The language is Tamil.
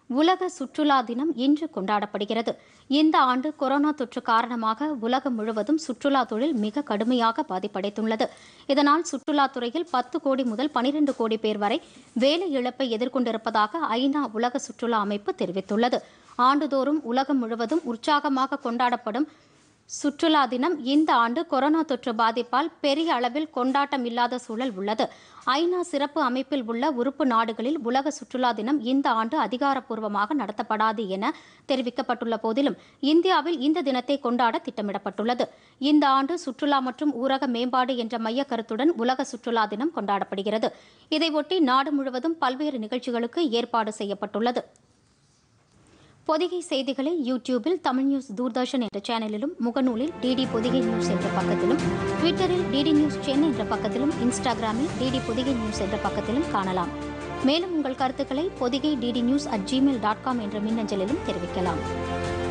உலக சுற்றுலா தினம் இன்று கொண்டாடப்படுகிறது இந்த ஆண்டு கொரோனா தொற்று காரணமாக உலகம் முழுவதும் சுற்றுலா தொழில் மிக கடுமையாக பாதிப்படைத்துள்ளது இதனால் சுற்றுலாத்துறையில் பத்து கோடி முதல் பனிரெண்டு கோடி பேர் வரை வேலை இழப்பை எதிர்கொண்டிருப்பதாக ஐநா உலக சுற்றுலா அமைப்பு தெரிவித்துள்ளது ஆண்டுதோறும் உலகம் முழுவதும் உற்சாகமாக கொண்டாடப்படும் சுற்றுலா தினம் இந்த ஆண்டு கொரோனா தொற்று பாதிப்பால் பெரிய அளவில் கொண்டாட்டம் இல்லாத சூழல் உள்ளது ஐநா சிறப்பு அமைப்பில் உள்ள உறுப்பு நாடுகளில் உலக சுற்றுலா தினம் இந்த ஆண்டு அதிகாரப்பூர்வமாக நடத்தப்படாது என தெரிவிக்கப்பட்டுள்ள போதிலும் இந்தியாவில் இந்த தினத்தை கொண்டாட திட்டமிடப்பட்டுள்ளது இந்த ஆண்டு சுற்றுலா மற்றும் ஊரக மேம்பாடு என்ற மைய கருத்துடன் உலக சுற்றுலா தினம் கொண்டாடப்படுகிறது இதையொட்டி நாடு முழுவதும் பல்வேறு நிகழ்ச்சிகளுக்கு ஏற்பாடு செய்யப்பட்டுள்ளது பொதிகை செய்திகளை யூடியூபில் தமிழ் நியூஸ் தூர்தர்ஷன் என்ற சேனலிலும் முகநூலில் டிடி பொதிகை நியூஸ் என்ற பக்கத்திலும் ட்விட்டரில் டிடி நியூஸ் சென்னை என்ற பக்கத்திலும் இன்ஸ்டாகிராமில் டிடி பொதிகை நியூஸ் என்ற பக்கத்திலும் காணலாம் மேலும் உங்கள் கருத்துக்களை Podhigai DD news at Gmail dot com என்ற மின்னஞ்சலிலும் தெரிவிக்கலாம்